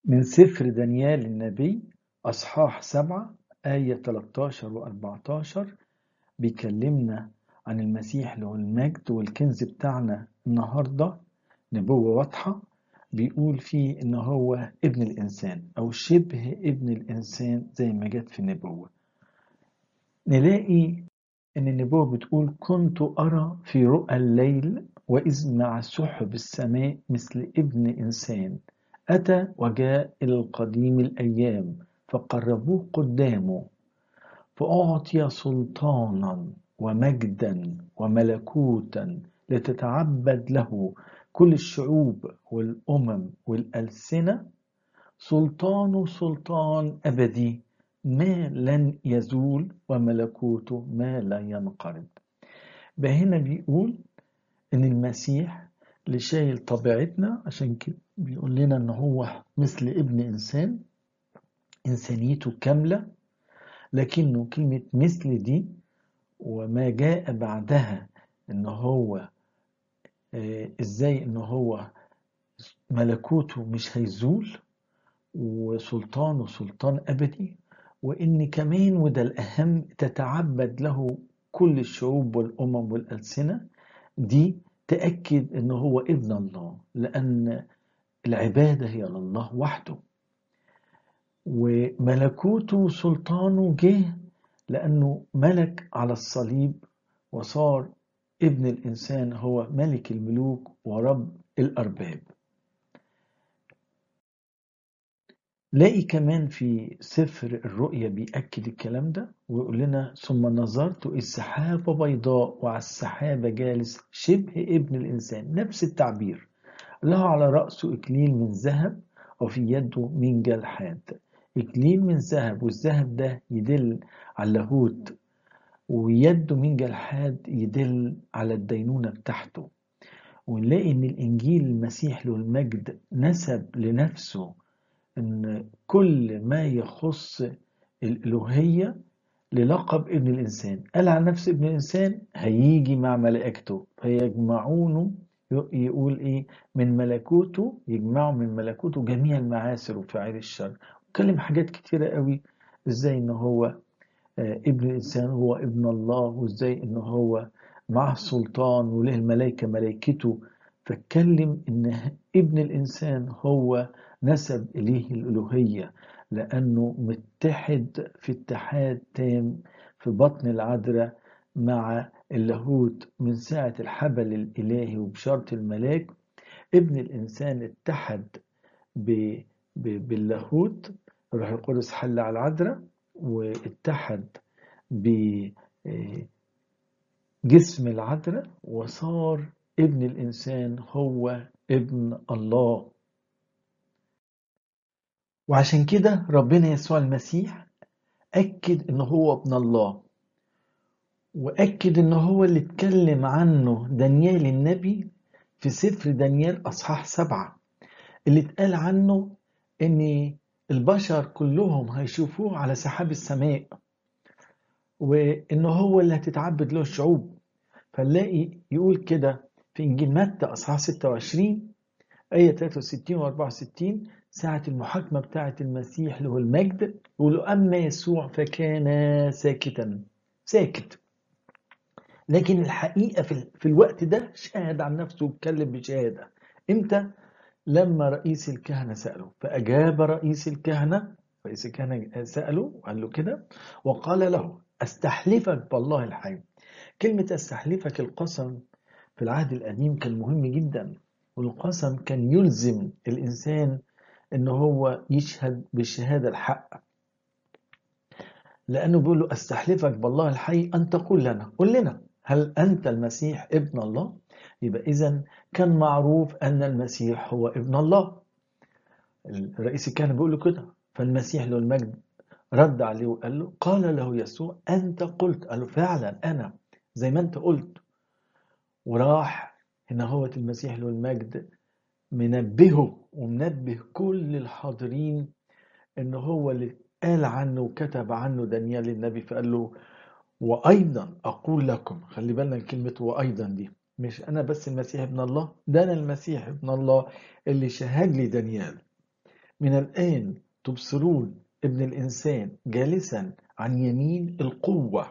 من سفر دانيال النبي أصحاح سبعة آية 13 و 14 بيكلمنا عن المسيح له المجد والكنز بتاعنا النهاردة نبوة واضحة بيقول فيه إن هو ابن الإنسان أو شبه ابن الإنسان زي ما جت في النبوة نلاقي إن النبوة بتقول كنت أرى في رؤى الليل وإذ مع سحب السماء مثل ابن إنسان أتى وجاء إلى القديم الأيام فقربوه قدامه فأعطي سلطانا ومجدا وملكوتا لتتعبد له كل الشعوب والأمم والألسنة سلطانه سلطان أبدي ما لن يزول وملكوته ما لا ينقرض هنا بيقول إن المسيح اللي شايل طبيعتنا عشان كده بيقول لنا إن هو مثل ابن إنسان إنسانيته كاملة لكنه كلمة مثل دي وما جاء بعدها إن هو آه إزاي إن هو ملكوته مش هيزول وسلطانه سلطان أبدي وإن كمان وده الأهم تتعبد له كل الشعوب والأمم والألسنة دي تأكد إن هو ابن الله لأن العبادة هي لله وحده وملكوته سلطانه جه لأنه ملك على الصليب وصار ابن الإنسان هو ملك الملوك ورب الأرباب لاقي كمان في سفر الرؤيا بيأكد الكلام ده ويقول لنا ثم نظرت إذ سحابة بيضاء وعلى السحابة جالس شبه ابن الإنسان نفس التعبير له على رأسه إكليل من ذهب وفي يده منجل حاد إكليل من ذهب والذهب ده يدل على اللاهوت ويده منجل حاد يدل على الدينونة بتاعته ونلاقي إن الإنجيل المسيح له المجد نسب لنفسه ان كل ما يخص الالوهيه للقب ابن الانسان قال عن نفس ابن الانسان هيجي مع ملائكته فيجمعونه يقول ايه من ملكوته يجمعوا من ملكوته جميع المعاسر وفعال الشر وكلم حاجات كتيره قوي ازاي ان هو ابن الانسان هو ابن الله وازاي ان هو معه سلطان وله الملائكه ملائكته فاتكلم ان ابن الانسان هو نسب إليه الألوهية لأنه متحد في اتحاد تام في بطن العذراء مع اللاهوت من ساعة الحبل الإلهي وبشرط الملاك ابن الإنسان اتحد ب... ب... باللاهوت الروح القدس حل على العذراء واتحد بجسم العذراء وصار ابن الإنسان هو ابن الله وعشان كده ربنا يسوع المسيح أكد إن هو ابن الله وأكد إن هو اللي اتكلم عنه دانيال النبي في سفر دانيال أصحاح سبعة اللي اتقال عنه إن البشر كلهم هيشوفوه على سحاب السماء وإن هو اللي هتتعبد له الشعوب فنلاقي يقول كده في إنجيل متى أصحاح 26 آية 63 و 64 ساعة المحاكمة بتاعة المسيح له المجد يقولوا أما يسوع فكان ساكتا ساكت لكن الحقيقة في, في الوقت ده شاهد عن نفسه واتكلم بشهادة إمتى؟ لما رئيس الكهنة سأله فأجاب رئيس الكهنة رئيس الكهنة سأله وقال له كده وقال له أستحلفك بالله الحي كلمة أستحلفك القسم في العهد القديم كان مهم جدا والقسم كان يلزم الإنسان ان هو يشهد بالشهاده الحق لانه بيقول له استحلفك بالله الحي ان تقول لنا قل لنا هل انت المسيح ابن الله يبقى اذا كان معروف ان المسيح هو ابن الله الرئيس كان بيقول له كده فالمسيح له المجد رد عليه وقال له قال له يسوع انت قلت قال له فعلا انا زي ما انت قلت وراح هنا هو المسيح له المجد منبهه ومنبه كل الحاضرين ان هو اللي قال عنه وكتب عنه دانيال النبي فقال له وايضا اقول لكم خلي بالنا كلمه وايضا دي مش انا بس المسيح ابن الله ده انا المسيح ابن الله اللي شهد لي دانيال من الآن تبصرون ابن الإنسان جالسا عن يمين القوة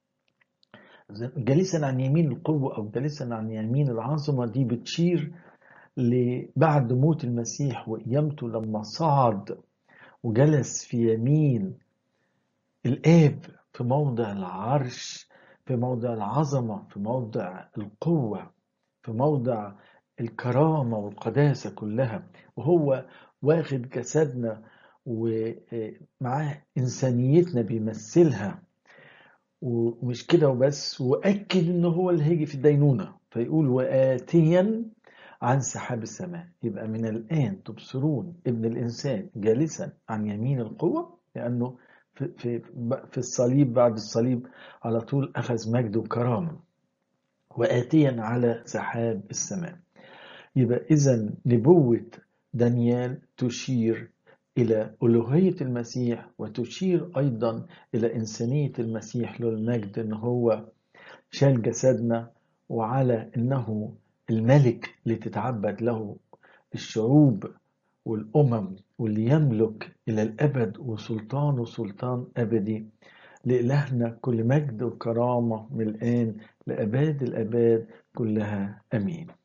جالسا عن يمين القوة أو جالسا عن يمين العظمة دي بتشير بعد موت المسيح وقيامته لما صعد وجلس في يمين الآب في موضع العرش في موضع العظمة في موضع القوة في موضع الكرامة والقداسة كلها وهو واخد جسدنا ومعاه إنسانيتنا بيمثلها ومش كده وبس وأكد إن هو اللي هيجي في الدينونة فيقول وآتيا عن سحاب السماء يبقى من الآن تبصرون ابن الإنسان جالسا عن يمين القوة لأنه في, في, في الصليب بعد الصليب على طول أخذ مجد وكرامة وآتيا على سحاب السماء يبقى إذا نبوة دانيال تشير إلى ألوهية المسيح وتشير أيضا إلى إنسانية المسيح له المجد إن هو شال جسدنا وعلى إنه الملك اللي تتعبد له الشعوب والأمم واللي يملك إلى الأبد وسلطانه سلطان أبدي لإلهنا كل مجد وكرامة من الآن لأباد الأباد كلها أمين